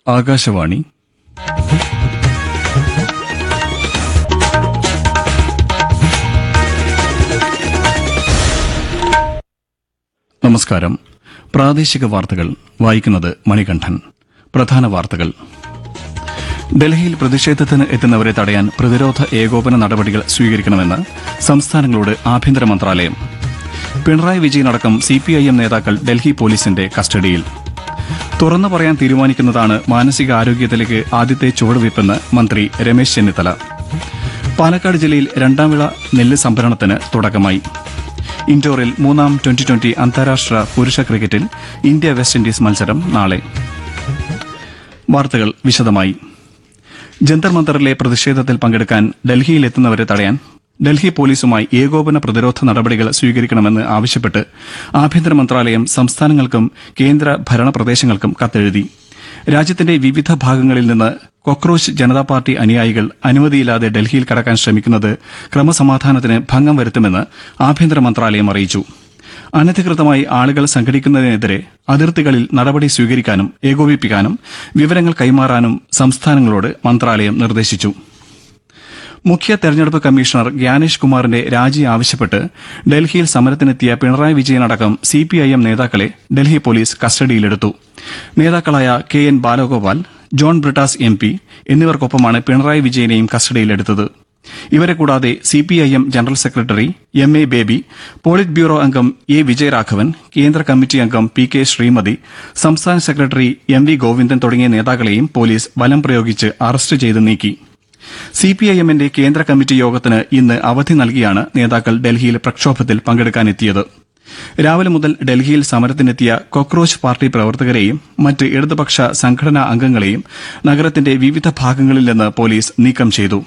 ആകാശവാണി നമസ്കാരം പ്രാദേശിക വാർത്തകൾ വായിക്കുന്നത് മണികണ്ഠൻ പ്രധാന വാർത്തകൾ ഡൽഹിയിൽ പ്രതിഷേധത്തിന് എത്തുന്നവരെ തടയാൻ പ്രതിരോധ ഏകോപന നടപടികൾ സ്വീകരിക്കണമെന്ന് സംസ്ഥാനങ്ങളോട് ആഭ്യന്തര മന്ത്രാലയം പിണറായി വിജയനടക്കം സിപിഐഎം നേതാക്കൾ ഡൽഹി പോലീസിന്റെ കസ്റ്റഡിയിൽ തുറന്നു പറയാൻ തീരുമാനിക്കുന്നതാണ് മാനസികാരോഗ്യത്തിലേക്ക് ആദ്യത്തെ ചുവടുവയ്പ്പെന്ന് മന്ത്രി രമേശ് ചെന്നിത്തല പാലക്കാട് ജില്ലയിൽ രണ്ടാം വിള നെല്ല് സംഭരണത്തിന് തുടക്കമായി ഇൻഡോറിൽ മൂന്നാം ട്വന്റി ട്വന്റി അന്താരാഷ്ട്ര പുരുഷ ക്രിക്കറ്റിൽ ഇന്ത്യ വെസ്റ്റ് ഇൻഡീസ് മത്സരം നാളെ വാർത്തകൾ വിശദമായി ജന്തർ മന്ദറിലെ പ്രതിഷേധത്തിൽ പങ്കെടുക്കാൻ ഡൽഹിയിലെത്തുന്നവരെ തടയാൻ ഡൽഹി പോലീസുമായി ഏകോപന പ്രതിരോധ നടപടികൾ സ്വീകരിക്കണമെന്ന് ആവശ്യപ്പെട്ട് ആഭ്യന്തര മന്ത്രാലയം സംസ്ഥാനങ്ങൾക്കും കേന്ദ്ര ഭരണ പ്രദേശങ്ങൾക്കും കത്തെഴുതി രാജ്യത്തിന്റെ വിവിധ ഭാഗങ്ങളിൽ നിന്ന് കൊക്രോച്ച് ജനതാ പാർട്ടി അനുയായികൾ അനുമതിയില്ലാതെ ഡൽഹിയിൽ കടക്കാൻ ശ്രമിക്കുന്നത് ക്രമസമാധാനത്തിന് ഭംഗം വരുത്തുമെന്ന് ആഭ്യന്തര മന്ത്രാലയം അറിയിച്ചു അനധികൃതമായി ആളുകൾ സംഘടിക്കുന്നതിനെതിരെ അതിർത്തികളിൽ നടപടി സ്വീകരിക്കാനും ഏകോപിപ്പിക്കാനും വിവരങ്ങൾ കൈമാറാനും സംസ്ഥാനങ്ങളോട് മന്ത്രാലയം നിർദ്ദേശിച്ചു മുഖ്യ തെരഞ്ഞെടുപ്പ് കമ്മീഷണർ ഗ്യാനേഷ് കുമാറിന്റെ രാജി ആവശ്യപ്പെട്ട് ഡൽഹിയിൽ സമരത്തിനെത്തിയ പിണറായി വിജയനടക്കം സിപിഐഎം നേതാക്കളെ ഡൽഹി പോലീസ് കസ്റ്റഡിയിലെടുത്തു നേതാക്കളായ K N Balagopal John Brittas M P എന്നിവർക്കൊപ്പമാണ് പിണറായി വിജയനെയും കസ്റ്റഡിയിലെടുത്തത് ഇവരെ കൂടാതെ CPIM general secretary M A Baby politburo അംഗം എ വിജയരാഘവൻ കേന്ദ്ര കമ്മിറ്റി അംഗം പി കെ ശ്രീമതി സംസ്ഥാന സെക്രട്ടറി എം വി ഗോവിന്ദൻ തുടങ്ങിയ നേതാക്കളെയും പോലീസ് ബലം പ്രയോഗിച്ച് അറസ്റ്റ് ചെയ്ത് നീക്കി സിപിഐഎമ്മിന്റെ കേന്ദ്ര കമ്മിറ്റി യോഗത്തിന് ഇന്ന് അവധി നൽകിയാണ് നേതാക്കൾ ഡൽഹിയിൽ പ്രക്ഷോഭത്തിൽ പങ്കെടുക്കാനെത്തിയത് രാവിലെ മുതൽ ഡൽഹിയിൽ സമരത്തിനെത്തിയ കൊക്രോച്ച് പാർട്ടി പ്രവർത്തകരെയും മറ്റ് ഇടതുപക്ഷ സംഘടനാ അംഗങ്ങളെയും നഗരത്തിന്റെ വിവിധ ഭാഗങ്ങളിൽ നിന്ന് പോലീസ് നീക്കം ചെയ്തു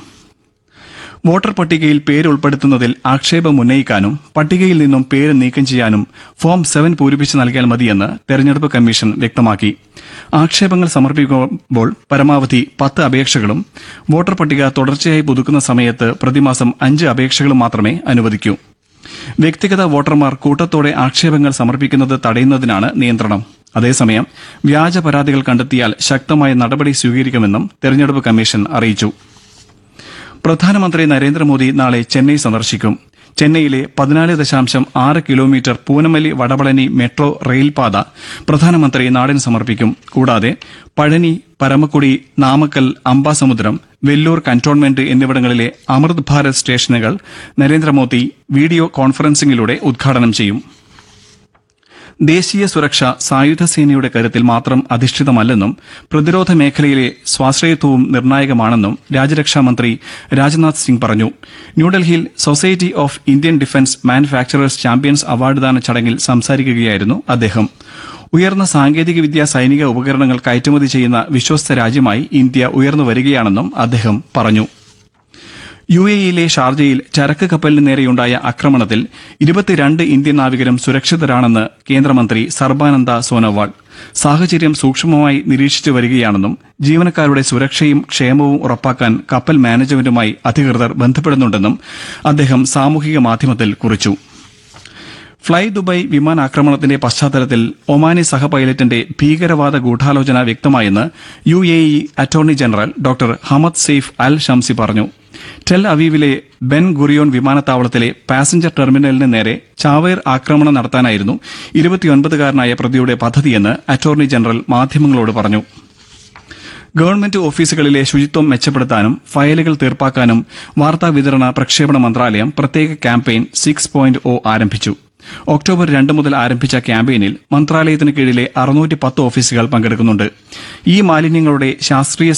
വോട്ടർ പട്ടികയിൽ പേര് ഉൾപ്പെടുത്തുന്നതിൽ ആക്ഷേപം ഉന്നയിക്കാനും പട്ടികയിൽ നിന്നും പേര് നീക്കം ചെയ്യാനും ഫോം സെവൻ പൂരിപ്പിച്ച് നൽകിയാൽ മതിയെന്ന് തെരഞ്ഞെടുപ്പ് കമ്മീഷൻ വ്യക്തമാക്കി ആക്ഷേപങ്ങൾ സമർപ്പിക്കുമ്പോൾ പരമാവധി പത്ത് അപേക്ഷകളും വോട്ടർ പട്ടിക തുടർച്ചയായി പുതുക്കുന്ന സമയത്ത് പ്രതിമാസം അഞ്ച് അപേക്ഷകളും മാത്രമേ അനുവദിക്കൂ വ്യക്തിഗത വോട്ടർമാർ കൂട്ടത്തോടെ ആക്ഷേപങ്ങൾ സമർപ്പിക്കുന്നത് തടയുന്നതിനാണ് നിയന്ത്രണം അതേസമയം വ്യാജ പരാതികൾ കണ്ടെത്തിയാൽ ശക്തമായ നടപടി സ്വീകരിക്കുമെന്നും തെരഞ്ഞെടുപ്പ് കമ്മീഷൻ അറിയിച്ചു പ്രധാനമന്ത്രി നരേന്ദ്രമോദി നാളെ ചെന്നൈ സന്ദർശിക്കും ചെന്നൈയിലെ പതിനാല് ദശാംശം ആറ് കിലോമീറ്റർ പൂനമല്ലി വടപളനി മെട്രോ റെയിൽപാത പ്രധാനമന്ത്രി നാടിന് സമർപ്പിക്കും കൂടാതെ പഴനി പരമക്കുടി നാമക്കൽ അംബാസമുദ്രം വെല്ലൂർ കന്റോൺമെന്റ് എന്നിവിടങ്ങളിലെ അമൃത് ഭാരത് സ്റ്റേഷനുകൾ നരേന്ദ്രമോദി വീഡിയോ കോൺഫറൻസിംഗിലൂടെ ഉദ്ഘാടനം ചെയ്യും ദേശീയ സുരക്ഷ സായുധ സേനയുടെ കരുത്തിൽ മാത്രം അധിഷ്ഠിതമല്ലെന്നും പ്രതിരോധ മേഖലയിലെ സ്വാശ്രയത്വവും നിർണായകമാണെന്നും രാജ്യരക്ഷാ മന്ത്രി രാജ്നാഥ് സിംഗ് പറഞ്ഞു ന്യൂഡൽഹിയിൽ society of Indian defence manufacturers champions award ദാന ചടങ്ങിൽ സംസാരിക്കുകയായിരുന്നു അദ്ദേഹം ഉയർന്ന സാങ്കേതികവിദ്യ സൈനിക ഉപകരണങ്ങൾ കയറ്റുമതി ചെയ്യുന്ന വിശ്വസ്ത രാജ്യമായി ഇന്ത്യ ഉയർന്നു വരികയാണെന്നും അദ്ദേഹം പറഞ്ഞു യു എയിലെ ഷാർജയിൽ ചരക്ക് കപ്പലിന് നേരെയുണ്ടായ ആക്രമണത്തിൽ ഇരുപത്തിരണ്ട് ഇന്ത്യൻ നാവികരും സുരക്ഷിതരാണെന്ന് കേന്ദ്രമന്ത്രി സർബാനന്ദ സോനോവാൾ സാഹചര്യം സൂക്ഷ്മമായി നിരീക്ഷിച്ചു വരികയാണെന്നും ജീവനക്കാരുടെ സുരക്ഷയും ക്ഷേമവും ഉറപ്പാക്കാൻ കപ്പൽ മാനേജ്മെന്റുമായി അധികൃതർ ബന്ധപ്പെടുന്നുണ്ടെന്നും അദ്ദേഹം സാമൂഹിക മാധ്യമത്തിൽ കുറിച്ചു ഫ്ളൈ ദുബായ് വിമാനാക്രമണത്തിന്റെ പശ്ചാത്തലത്തിൽ ഒമാനി സഹ പൈലറ്റിന്റെ ഭീകരവാദ ഗൂഢാലോചന വ്യക്തമായെന്ന് U A E attorney general doctor Hamad Saif Al Shamsi പറഞ്ഞു ടെൽ അവീവിലെ ബെൻ ഗുറിയോൺ വിമാനത്താവളത്തിലെ പാസഞ്ചർ ടെർമിനലിന് നേരെ ചാവേർ ആക്രമണം നടത്താനായിരുന്നു ഇരുപത്തിയൊൻപതുകാരനായ പ്രതിയുടെ പദ്ധതിയെന്ന് അറ്റോർണി ജനറൽ മാധ്യമങ്ങളോട് പറഞ്ഞു ഗവൺമെന്റ് ഓഫീസുകളിലെ ശുചിത്വം മെച്ചപ്പെടുത്താനും ഫയലുകൾ തീർപ്പാക്കാനും വാർത്താ വിതരണ പ്രക്ഷേപണ മന്ത്രാലയം പ്രത്യേക ക്യാമ്പയിൻ സിക്സ് പോയിന്റ് ഒ ആരംഭിച്ചു ഒക്ടോബർ രണ്ട് മുതൽ ആരംഭിച്ച ക്യാമ്പയിനിൽ മന്ത്രാലയത്തിന് കീഴിലെ അറുന്നൂറ്റി പത്ത് ഓഫീസുകൾ പങ്കെടുക്കുന്നുണ്ട് ഈ മാലിന്യങ്ങളുടെ ശാസ്ത്രീയ